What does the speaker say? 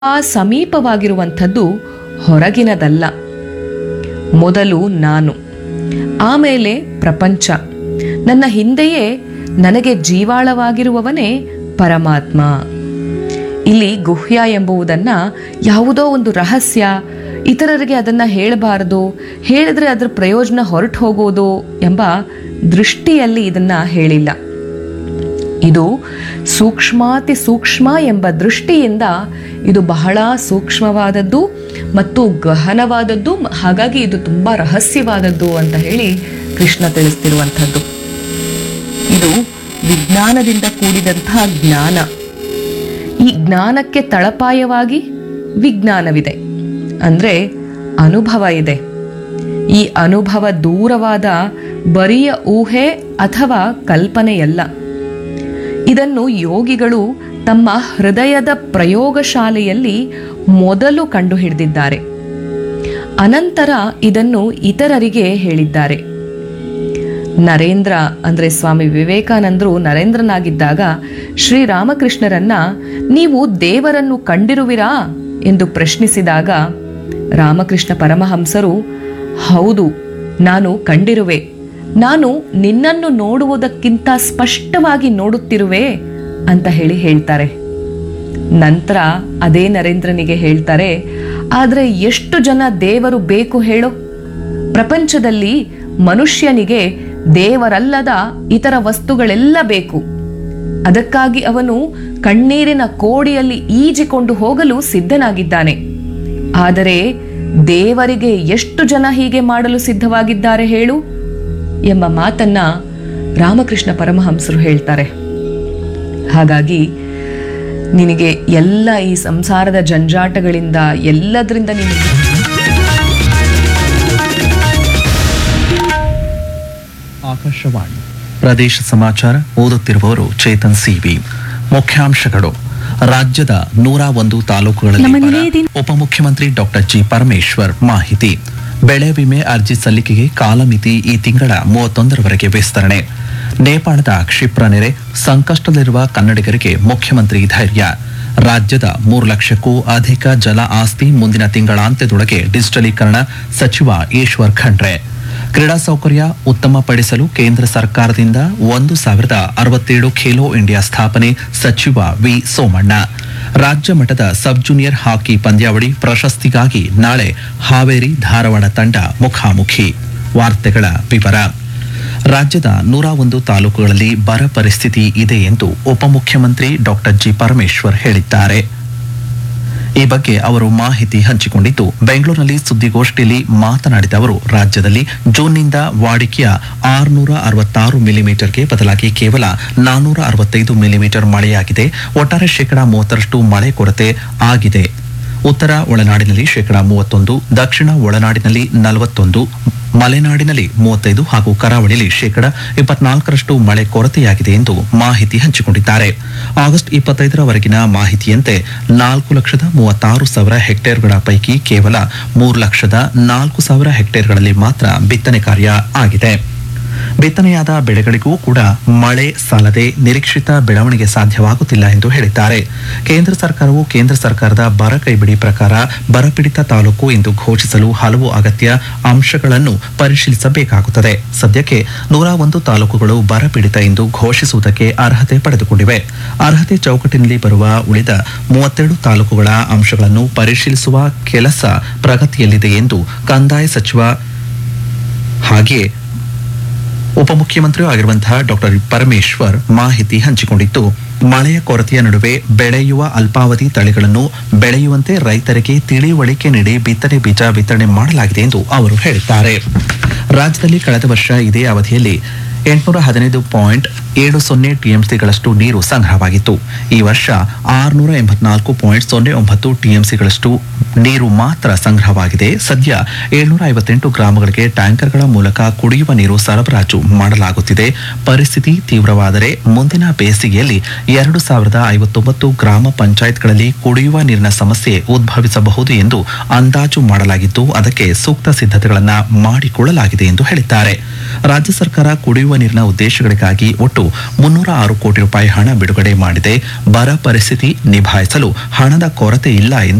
ಆ ಸಮೀಪವಾಗಿರುವಂಥದ್ದು ಹೊರಗಿನದಲ್ಲ ಮೊದಲು ನಾನು ಆಮೇಲೆ ಪ್ರಪಂಚ ನನ್ನ ಹಿಂದೆಯೇ ನನಗೆ ಜೀವಾಳವಾಗಿರುವವನೇ ಪರಮಾತ್ಮ ಇಲ್ಲಿ ಗುಹ್ಯ ಎಂಬುವುದನ್ನ ಯಾವುದೋ ಒಂದು ರಹಸ್ಯ ಇತರರಿಗೆ ಅದನ್ನ ಹೇಳಬಾರದು ಹೇಳಿದ್ರೆ ಅದರ ಪ್ರಯೋಜನ ಹೊರಟು ಹೋಗೋದು ಎಂಬ ದೃಷ್ಟಿಯಲ್ಲಿ ಇದನ್ನ ಹೇಳಿಲ್ಲ ಇದು ಸೂಕ್ಷ್ಮಾತಿ ಸೂಕ್ಷ್ಮ ಎಂಬ ದೃಷ್ಟಿಯಿಂದ ಇದು ಬಹಳ ಸೂಕ್ಷ್ಮವಾದದ್ದು ಮತ್ತು ಗಹನವಾದದ್ದು ಮ- ಹಾಗಾಗಿ ಇದು ತುಂಬಾ ರಹಸ್ಯವಾದದ್ದು ಅಂತ ಹೇಳಿ ಕೃಷ್ಣ ತಿಳಿಸ್ತಿರುವಂಥದ್ದು ಇದು ವಿಜ್ಞಾನದಿಂದ ಕೂಡಿದಂತಹ ಜ್ಞಾನ ಈ ಜ್ಞಾನಕ್ಕೆ ತಳಪಾಯವಾಗಿ ವಿಜ್ಞಾನವಿದೆ ಅಂದ್ರೆ ಅನುಭವ ಇದೆ ಈ ಅನುಭವ ದೂರವಾದ ಬರಿಯ ಊಹೆ ಅಥವಾ ಕಲ್ಪನೆಯಲ್ಲ ಇದನ್ನು ಯೋಗಿಗಳು ತಮ್ಮ ಹೃದಯದ ಪ್ರಯೋಗಶಾಲೆಯಲ್ಲಿ ಮೊದಲು ಕಂಡುಹಿಡಿದಿದ್ದಾರೆ ಅನಂತರ ಇದನ್ನು ಇತರರಿಗೆ ಹೇಳಿದ್ದಾರೆ ನರೇಂದ್ರ ಅಂದ್ರೆ ಸ್ವಾಮಿ ವಿವೇಕಾನಂದರು ನರೇಂದ್ರನಾಗಿದ್ದಾಗ ಶ್ರೀರಾಮಕೃಷ್ಣರನ್ನ ನೀವು ದೇವರನ್ನು ಕಂಡಿರುವಿರಾ ಎಂದು ಪ್ರಶ್ನಿಸಿದಾಗ ರಾಮಕೃಷ್ಣ ಪರಮಹಂಸರು ಹೌದು ನಾನು ಕಂಡಿರುವೆ ನಾನು ನಿನ್ನನ್ನು ನೋಡುವುದಕ್ಕಿಂತ ಸ್ಪಷ್ಟವಾಗಿ ನೋಡುತ್ತಿರುವೆ ಅಂತ ಹೇಳಿ ಹೇಳ್ತಾರೆ ನಂತರ ಅದೇ ನರೇಂದ್ರನಿಗೆ ಹೇಳ್ತಾರೆ ಆದರೆ ಎಷ್ಟು ಜನ ದೇವರು ಬೇಕು ಹೇಳು ಪ್ರಪಂಚದಲ್ಲಿ ಮನುಷ್ಯನಿಗೆ ದೇವರಲ್ಲದ ಇತರ ವಸ್ತುಗಳೆಲ್ಲ ಬೇಕು ಅದಕ್ಕಾಗಿ ಅವನು ಕಣ್ಣೀರಿನ ಕೋಡಿಯಲ್ಲಿ ಈಜಿಕೊಂಡು ಹೋಗಲು ಸಿದ್ಧನಾಗಿದ್ದಾನೆ ಆದರೆ ದೇವರಿಗೆ ಎಷ್ಟು ಜನ ಹೀಗೆ ಮಾಡಲು ಸಿದ್ಧವಾಗಿದ್ದಾರೆ ಹೇಳು ಎಂಬ ಮಾತನ್ನ ರಾಮಕೃಷ್ಣ ಪರಮಹಂಸರು ಹೇಳ್ತಾರೆ ಹಾಗಾಗಿ ನಿನಗೆ ಎಲ್ಲ ಈ ಸಂಸಾರದ ಜಂಜಾಟಗಳಿಂದ ಎಲ್ಲದರಿಂದ ನಿನಗೆ ಆಕಾಶವಾಣಿ ಪ್ರದೇಶ ಸಮಾಚಾರ ಓದುತ್ತಿರುವವರು ಚೇತನ್ ಸಿವಿ ಮುಖ್ಯಾಂಶಗಳು ರಾಜ್ಯದ ನೂರ ಒಂದು ತಾಲೂಕುಗಳಲ್ಲಿ ನಮ್ಮ ಬರ. ನಿಲಯದಿಂದ- ಉಪಮುಖ್ಯಮಂತ್ರಿ ಡಾಕ್ಟರ್ ಜಿ ಪರಮೇಶ್ವರ್ ಮಾಹಿತಿ ಬೆಳೆ ವಿಮೆ ಅರ್ಜಿ ಸಲ್ಲಿಕೆಗೆ ಕಾಲಮಿತಿ ಈ ತಿಂಗಳ ಮೂವತ್ತೊಂದರವರೆಗೆ ವಿಸ್ತರಣೆ ನೇಪಾಳದ ಕ್ಷಿಪ್ರ ನೆರೆ ಸಂಕಷ್ಟದಲ್ಲಿರುವ ಕನ್ನಡಿಗರಿಗೆ ಮುಖ್ಯಮಂತ್ರಿ ಧೈರ್ಯ ರಾಜ್ಯದ ಮೂರು ಲಕ್ಷಕ್ಕೂ ಅಧಿಕ ಜಲ ಆಸ್ತಿ ಮುಂದಿನ ತಿಂಗಳಾಂತ್ಯದೊಳಗೆ ಡಿಜಿಟಲೀಕರಣ ಸಚಿವ ಈಶ್ವರ್ ಖಂಡ್ರೆ ಕ್ರೀಡಾ ಸೌಕರ್ಯ ಉತ್ತಮಪಡಿಸಲು ಕೇಂದ್ರ ಸರ್ಕಾರದಿಂದ ಒಂದು ಸಾವಿರದ ಅರವತ್ತೇಳು ಖೇಲೋ ಇಂಡಿಯಾ ಸ್ಥಾಪನೆ ಸಚಿವ ವಿ ಸೋಮಣ್ಣ ರಾಜ್ಯ ಮಟ್ಟದ ಸಬ್ ಜೂನಿಯರ್ ಹಾಕಿ ಪಂದ್ಯಾವಳಿ ಪ್ರಶಸ್ತಿಗಾಗಿ ನಾಳೆ ಹಾವೇರಿ ಧಾರವಾಡ ತಂಡ ಮುಖಾಮುಖಿ ವಾರ್ತೆಗಳ ವಿವರ ರಾಜ್ಯದ ನೂರ ಒಂದು ತಾಲೂಕುಗಳಲ್ಲಿ ಬರ ಪರಿಸ್ಥಿತಿ ಇದೆ ಎಂದು ಉಪಮುಖ್ಯಮಂತ್ರಿ ಡಾಕ್ಟರ್ ಜಿ ಪರಮೇಶ್ವರ್ ಹೇಳಿದ್ದಾರೆ ಈ ಬಗ್ಗೆ ಅವರು ಮಾಹಿತಿ ಹಂಚಿಕೊಂಡಿದ್ದು ಬೆಂಗಳೂರಿನಲ್ಲಿ ಸುದ್ದಿಗೋಷ್ಠಿಯಲ್ಲಿ ಮಾತನಾಡಿದ ಅವರು ರಾಜ್ಯದಲ್ಲಿ ಜೂನ್ನಿಂದ ವಾಡಿಕೆಯ ಆರುನೂರ ಅರವತ್ತಾರು ಮಿಲಿಮೀಟರ್ಗೆ ಬದಲಾಗಿ ಕೇವಲ ನಾನ್ನೂರ ಅರವತ್ತೈದು ಮಿಲಿಮೀಟರ್ ಮಳೆಯಾಗಿದೆ ಒಟ್ಟಾರೆ ಶೇಕಡಾ ಮೂವತ್ತರಷ್ಟು ಮಳೆ ಕೊರತೆ ಆಗಿದೆ ಉತ್ತರ ಒಳನಾಡಿನಲ್ಲಿ ಶೇಕಡಾ ಮೂವತ್ತೊಂದು ದಕ್ಷಿಣ ಒಳನಾಡಿನಲ್ಲಿ ನಲವತ್ತೊಂದು ಮಲೆನಾಡಿನಲ್ಲಿ ಮೂವತ್ತೈದು ಹಾಗೂ ಕರಾವಳಿಯಲ್ಲಿ ಶೇಕಡಾ ಇಪ್ಪತ್ನಾಲ್ಕರಷ್ಟು ಮಳೆ ಕೊರತೆಯಾಗಿದೆ ಎಂದು ಮಾಹಿತಿ ಹಂಚಿಕೊಂಡಿದ್ದಾರೆ ಆಗಸ್ಟ್ ಇಪ್ಪತ್ತೈದರವರೆಗಿನ ಮಾಹಿತಿಯಂತೆ ನಾಲ್ಕು ಲಕ್ಷದ ಮೂವತ್ತಾರು ಸಾವಿರ ಹೆಕ್ಟೇರ್ಗಳ ಪೈಕಿ ಕೇವಲ ಮೂರು ಲಕ್ಷದ ನಾಲ್ಕು ಸಾವಿರ ಹೆಕ್ಟೇರ್ಗಳಲ್ಲಿ ಮಾತ್ರ ಬಿತ್ತನೆ ಕಾರ್ಯ ಆಗಿದೆ ಬಿತ್ತನೆಯಾದ ಬೆಳೆಗಳಿಗೂ ಕೂಡ ಮಳೆ ಸಾಲದೆ ನಿರೀಕ್ಷಿತ ಬೆಳವಣಿಗೆ ಸಾಧ್ಯವಾಗುತ್ತಿಲ್ಲ ಎಂದು ಹೇಳಿದ್ದಾರೆ ಕೇಂದ್ರ ಸರ್ಕಾರವು ಕೇಂದ್ರ ಸರ್ಕಾರದ ಬರ ಕೈಬಿಡಿ ಪ್ರಕಾರ ಬರಪೀಡಿತ ತಾಲೂಕು ಎಂದು ಘೋಷಿಸಲು ಹಲವು ಅಗತ್ಯ ಅಂಶಗಳನ್ನು ಪರಿಶೀಲಿಸಬೇಕಾಗುತ್ತದೆ ಸದ್ಯಕ್ಕೆ ನೂರ ಒಂದು ತಾಲೂಕುಗಳು ಬರಪೀಡಿತ ಎಂದು ಘೋಷಿಸುವುದಕ್ಕೆ ಅರ್ಹತೆ ಪಡೆದುಕೊಂಡಿವೆ ಅರ್ಹತೆ ಚೌಕಟ್ಟಿನಲ್ಲಿ ಬರುವ ಉಳಿದ ಮೂವತ್ತೆರಡು ತಾಲೂಕುಗಳ ಅಂಶಗಳನ್ನು ಪರಿಶೀಲಿಸುವ ಕೆಲಸ ಪ್ರಗತಿಯಲ್ಲಿದೆ ಎಂದು ಕಂದಾಯ ಸಚಿವ ಹಾಗೆಯೇ ಉಪಮುಖ್ಯಮಂತ್ರಿಯೂ ಆಗಿರುವಂತಹ ಡಾಕ್ಟರ್ ಪರಮೇಶ್ವರ್ ಮಾಹಿತಿ ಹಂಚಿಕೊಂಡಿದ್ದು ಮಳೆಯ ಕೊರತೆಯ ನಡುವೆ ಬೆಳೆಯುವ ಅಲ್ಪಾವಧಿ ತಳಿಗಳನ್ನು ಬೆಳೆಯುವಂತೆ ರೈತರಿಗೆ ತಿಳಿವಳಿಕೆ ನೀಡಿ ಬಿತ್ತನೆ ಬೀಜ ವಿತರಣೆ ಮಾಡಲಾಗಿದೆ ಎಂದು ಅವರು ಹೇಳಿದ್ದಾರೆ ರಾಜ್ಯದಲ್ಲಿ ಕಳೆದ ವರ್ಷ ಇದೇ ಅವಧಿಯಲ್ಲಿ ಎಂಟುನೂರ ಹದಿನೈದು ಪಾಯಿಂಟ್ ಏಳು ಸೊನ್ನೆ ಟಿಎಂಸಿಗಳಷ್ಟು ನೀರು ಸಂಗ್ರಹವಾಗಿತ್ತು ಈ ವರ್ಷ ಆರುನೂರ ಎಂಬತ್ನಾಲ್ಕು ಪಾಯಿಂಟ್ ಸೊನ್ನೆ ಒಂಬತ್ತು ಟಿಎಂಸಿಗಳಷ್ಟು ನೀರು ಮಾತ್ರ ಸಂಗ್ರಹವಾಗಿದೆ ಸದ್ಯ ಏಳ್ನೂರ ಐವತ್ತೆಂಟು ಗ್ರಾಮಗಳಿಗೆ ಟ್ಯಾಂಕರ್ಗಳ ಮೂಲಕ ಕುಡಿಯುವ ನೀರು ಸರಬರಾಜು ಮಾಡಲಾಗುತ್ತಿದೆ ಪರಿಸ್ಥಿತಿ ತೀವ್ರವಾದರೆ ಮುಂದಿನ ಬೇಸಿಗೆಯಲ್ಲಿ ಎರಡು ಸಾವಿರದ ಐವತ್ತೊಂಬತ್ತು ಗ್ರಾಮ ಪಂಚಾಯತ್ಗಳಲ್ಲಿ ಕುಡಿಯುವ ನೀರಿನ ಸಮಸ್ಯೆ ಉದ್ಭವಿಸಬಹುದು ಎಂದು ಅಂದಾಜು ಮಾಡಲಾಗಿದ್ದು ಅದಕ್ಕೆ ಸೂಕ್ತ ಸಿದ್ಧತೆಗಳನ್ನು ಮಾಡಿಕೊಳ್ಳಲಾಗಿದೆ ಎಂದು ಹೇಳಿದ್ದಾರೆ ರಾಜ್ಯ ಸರ್ಕಾರ ಕುಡಿಯುವ ನೀರಿನ ಉದ್ದೇಶಗಳಿಗಾಗಿ ಒಟ್ಟು ಒಟ್ಟು ಮುನ್ನೂರ ಆರು ಕೋಟಿ ರೂಪಾಯಿ ಹಣ ಬಿಡುಗಡೆ ಮಾಡಿದೆ ಬರ ಪರಿಸ್ಥಿತಿ ನಿಭಾಯಿಸಲು ಹಣದ ಕೊರತೆ ಇಲ್ಲ ಎಂದು